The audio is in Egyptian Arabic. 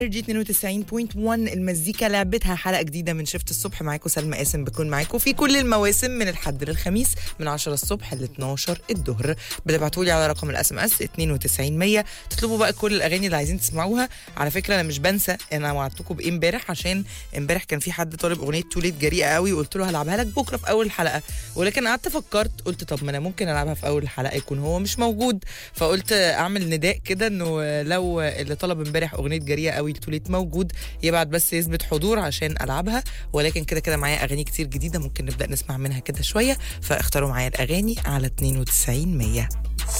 انرجي 92.1 المزيكا لعبتها حلقه جديده من شفت الصبح معاكم سلمى قاسم بكون معاكم في كل المواسم من الحد للخميس من 10 الصبح ل 12 الظهر بتبعتوا لي على رقم الاس ام اس 92100 تطلبوا بقى كل الاغاني اللي عايزين تسمعوها على فكره انا مش بنسى انا وعدتكم بايه امبارح عشان امبارح كان في حد طالب اغنيه توليت جريئه قوي وقلت له هلعبها لك بكره في اول الحلقه ولكن قعدت فكرت قلت طب ما انا ممكن العبها في اول الحلقه يكون هو مش موجود فقلت اعمل نداء كده انه لو اللي طلب امبارح اغنيه جريئه قوي لتوليت موجود يبعت بس يثبت حضور عشان العبها ولكن كده كده معايا اغاني كتير جديده ممكن نبدا نسمع منها كده شويه فاختاروا معايا الاغاني على 92 100